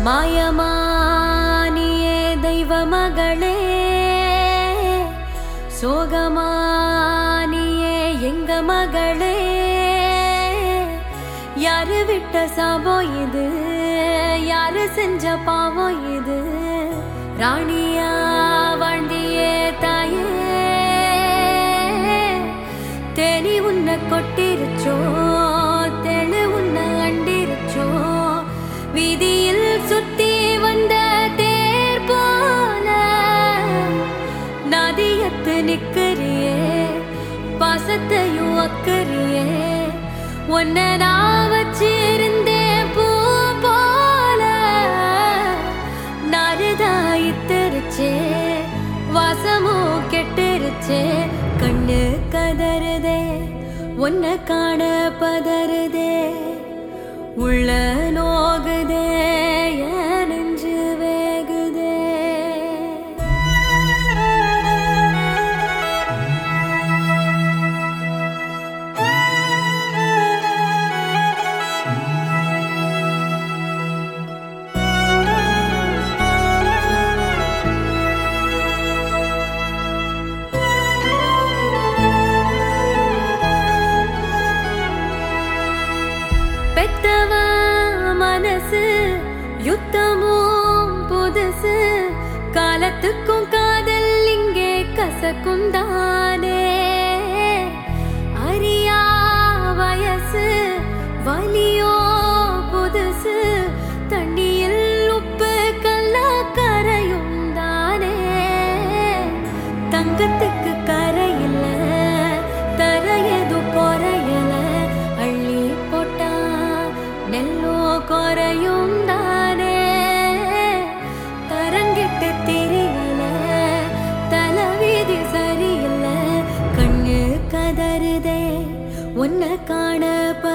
மாயமானியே தெய்வ மகளே சோகமானியே எங்க மகளே யாரு விட்ட சாபம் இது யாரு செஞ்ச பாவம் இது ராணியா வாழ்ந்தியே தாயே தேனி உன்னை கொட்டிருச்சோ தெளு உன்னை அண்டிருச்சோ வீதியில் சுத்தி வந்த தேர் போல நதியத்து நிக்கிறியே பாசத்தையும் அக்கறியே உன்னை நான் வச்சிருந்தேன் பூ போல நறுதாயித்திருச்சே வாசமும் கெட்டுருச்சே கண்ணு கதறுதே உன்னை காண பதறுதே உள்ள நோகுதே என் நெஞ்சு வேகுதே பெத்தவ மனசு யுத்தமும் புதுசு காலத்துக்கும் காதல் இங்கே கசக்குண்டானே அறியா வயசு வலியோ புதுசு தண்ணியில் உப்பு கல்ல கரையும் தானே தங்கத்துக்கு கரையில்ல தரையது குறையல அள்ளி போட்டா நெல்லோ குறையும் தானே தரங்கிட்டு தெரியல தலைவீதி சரியில்ல கண்ணு கதறுதே உன்னை காண